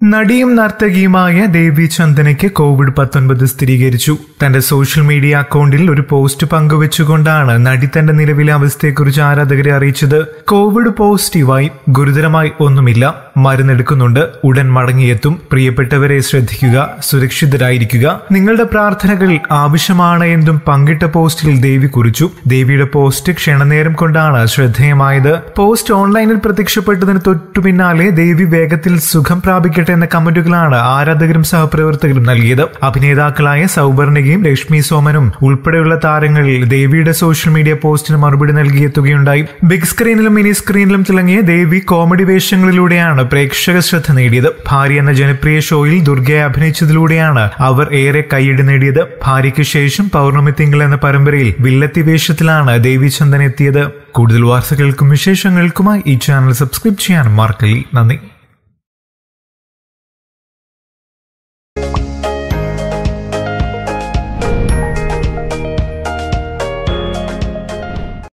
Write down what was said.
നടിയും നർത്തകിയുമായ ദേവി ചന്ദനയ്ക്ക് കോവിഡ് പത്തൊൻപത് സ്ഥിരീകരിച്ചു തന്റെ സോഷ്യൽ മീഡിയ അക്കൗണ്ടിൽ ഒരു പോസ്റ്റ് പങ്കുവച്ചുകൊണ്ടാണ് നടി തന്റെ നിലവിലെ അവസ്ഥയെക്കുറിച്ച് ആരാധകരെ അറിയിച്ചത് കോവിഡ് പോസിറ്റീവായി ഗുരുതരമായി ഒന്നുമില്ല മരുന്നെടുക്കുന്നുണ്ട് ഉടൻ മടങ്ങിയെത്തും പ്രിയപ്പെട്ടവരെ ശ്രദ്ധിക്കുക സുരക്ഷിതരായിരിക്കുക നിങ്ങളുടെ പ്രാർത്ഥനകൾ ആവശ്യമാണ് എന്നും പങ്കിട്ട പോസ്റ്റിൽ ദേവി കുറിച്ചു ദേവിയുടെ പോസ്റ്റ് ക്ഷണനേരം കൊണ്ടാണ് ശ്രദ്ധേയമായത് പോസ്റ്റ് ഓൺലൈനിൽ പ്രത്യക്ഷപ്പെട്ടതിന് തൊട്ടു പിന്നാലെ ദേവി വേഗത്തിൽ സുഖം പ്രാപിക്കട്ടെ എന്ന കമന്റുകളാണ് ആരാധകരും സഹപ്രവർത്തകരും നൽകിയത് അഭിനേതാക്കളായ സൗവർണികയും ലക്ഷ്മി സോമനും ഉൾപ്പെടെയുള്ള താരങ്ങൾ ദേവിയുടെ സോഷ്യൽ മീഡിയ പോസ്റ്റിന് മറുപടി നൽകിയെത്തുകയുണ്ടായി ബിഗ് സ്ക്രീനിലും മിനി സ്ക്രീനിലും തിളങ്ങിയ ദേവി കോമഡി വേഷങ്ങളിലൂടെയാണ് പ്രേക്ഷക ശ്രദ്ധ നേടിയത് ഭാര്യ എന്ന ജനപ്രിയ ഷോയിൽ ദുർഗയെ അഭിനയിച്ചതിലൂടെയാണ് അവർ ഏറെ കൈയടി നേടിയത് ഭാര്യയ്ക്ക് ശേഷം പൗർണമി തിങ്കൾ എന്ന പരമ്പരയിൽ വില്ലത്തി വേഷത്തിലാണ് ദേവി ചന്ദൻ എത്തിയത് കൂടുതൽ വാർത്തകൾക്കും വിശേഷങ്ങൾക്കുമായി ഈ ചാനൽ സബ്സ്ക്രൈബ് ചെയ്യാൻ മറക്കല്ലേ നന്ദി